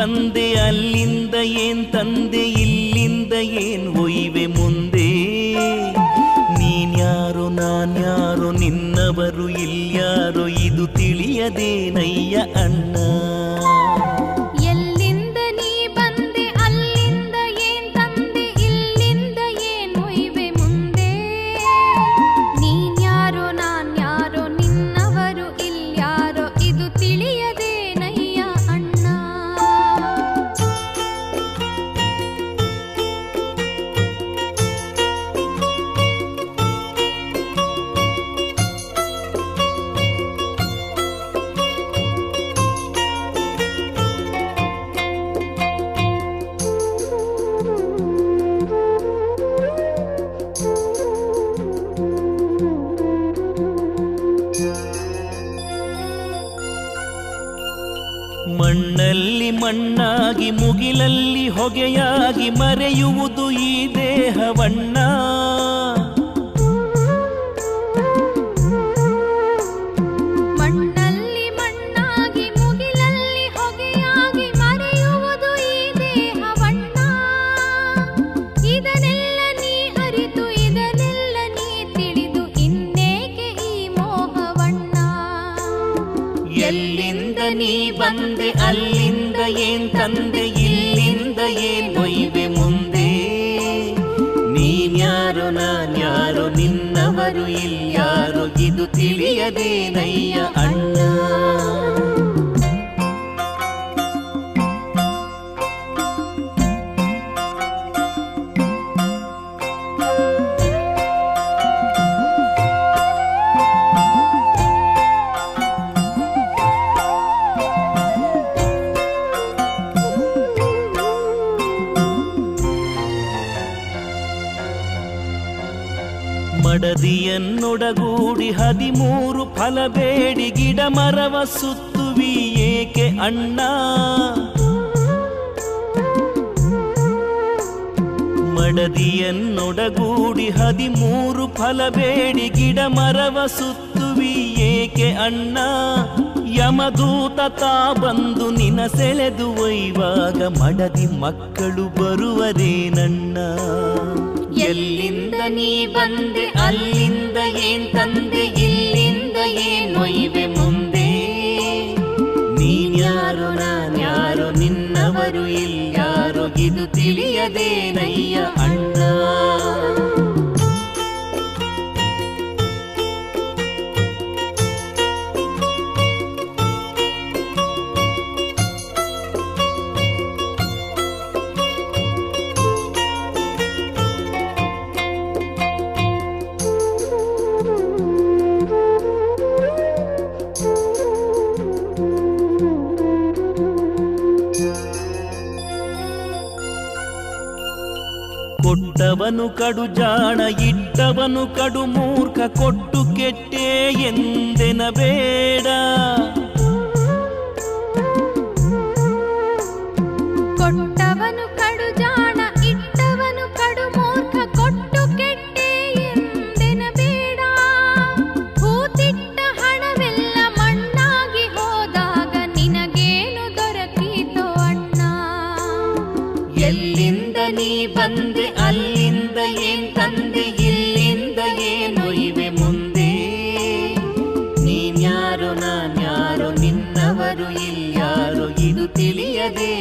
ಬಂದೆ ಅಲ್ಲಿಂದ ಏನ್ ತಂದೆ ಇಲ್ಲಿಂದ ಏನ್ ಒಯ್ವೆ ಮುಂದೆ ನೀನ್ಯಾರೋ ನಾನ್ಯಾರೋ ನಿನ್ನವರು ಇಲ್ಯಾರೋ ಇದು ತಿಳಿಯದೇನಯ್ಯ ಅಣ್ಣ ಎಲ್ಲಿಂದ ನೀ ಬಂದೆ ಅಲ್ಲಿಂದ ಏನ್ ತಂದೆ ಇಲ್ಲಿಂದ ಏನ್ ಒಯ್ವೆ ಮುಂದೆ ನೀನ್ಯಾರೋ ನಾನ್ಯಾರೋ ನಿನ್ನವರು ಇಲ್ಯಾರೋ ಇದು ತಿಳಿಯದೇನಯ್ಯ ಅಣ್ಣ ಮಣ್ಣಲ್ಲಿ ಮಣ್ಣಾಗಿ ಮುಗಿಲಲ್ಲಿ ಹೊಗೆಯಾಗಿ ಮರೆಯುವುದು ಈ ದೇಹವಣ್ಣ ಮಣ್ಣಲ್ಲಿ ಮಣ್ಣಾಗಿ ಮುಗಿಲಲ್ಲಿ ಹೊಗೆಯಾಗಿ ಮರೆಯುವುದು ಈ ದೇಹವಣ್ಣ ಇದನ್ನೆಲ್ಲ ನೀ ಅರಿತು ಇದನ್ನೆಲ್ಲ ನೀ ತಿಳಿದು ಇನ್ನೇಕೆ ಈ ಮೋಹವಣ್ಣ ಎಲ್ಲಿಂದ ನೀ ಬಂದೆ ಅಲ್ಲಿಂದ ಏನ್ ತಂದೆ ಇಲ್ಲಿಂದ ಏನ್ ಒಯ್ವೆ ಮುಂದೆ ನೀನ್ಯಾರೋ ನಾನ್ಯಾರೋ ನಿನ್ನವರು ಇಲ್ಯಾರೋ ಇದು ತಿಳಿಯದೇನಯ್ಯ ಅಣ್ಣ ಮಡದಿಯನ್ನೊಡಗೂಡಿ ಹದಿಮೂರು ಫಲ ಬೇಡಿ ಗಿಡ ಮರವ ಸುತ್ತುವಿ ಏಕೆ ಅಣ್ಣ ಮಡದಿಯನ್ನೊಡಗೂಡಿ ಹದಿಮೂರು ಫಲ ಬೇಡಿ ಗಿಡ ಮರವ ಸುತ್ತುವಿ ಏಕೆ ಅಣ್ಣ ಯಮದೂತ ತಾ ಬಂದು ನಿನ ಸೆಳೆದು ಒಯ್ವಾಗ ಮಡದಿ ಮಕ್ಕಳು ಬರುವರೇನಣ್ಣ ಎಲ್ಲಿಂದ ನೀ ಬಂದೆ ಅಲ್ಲಿಂದ ಏನ್ ತಂದೆ ಇಲ್ಲಿಂದ ಏನ್ ಒಯ್ವೆ ಮುಂದೆ ನೀನ್ಯಾರೋ ನಾನ್ಯಾರೋ ನಿನ್ನವರು ಇಲ್ಯಾರೋ ಇದು ತಿಳಿಯದೇನಯ್ಯ ಅಣ್ಣ ಕೊಟ್ಟವನು ಕಡು ಜಾಣ ಇಟ್ಟವನು ಕಡು ಮೂರ್ಖ ಕೊಟ್ಟು ಕೆಟ್ಟೆ ಎಂದೆನ ಬೇಡ ಕೊಟ್ಟವನು ಕಡು ಜಾಣ ಇಟ್ಟವನು ಕಡು ಮೂರ್ಖ ಕೊಟ್ಟು ಕೆಟ್ಟೆ ಎಂದೆನ ಬೇಡ ಹೂತಿಟ್ಟ ಹಣವೆಲ್ಲ ಮಣ್ಣಾಗಿ ಹೋದಾಗ ನಿನಗೇನು ದೊರಕೀತೋ ಅಣ್ಣ ಎಲ್ಲಿಂದ ನೀ ಬಂದೆ ಅಲ್ಲಿಂದ ಏನ್ ತಂದೆ ಇಲ್ಲಿಂದ ಏನ್ ಒಯ್ವೆ ಮುಂದೆ ನೀನ್ಯಾರೋ ನಾನ್ಯಾರೋ ನಿನ್ನವರು ಇಲ್ಯಾರೋ ಇದು ತಿಳಿಯದೇ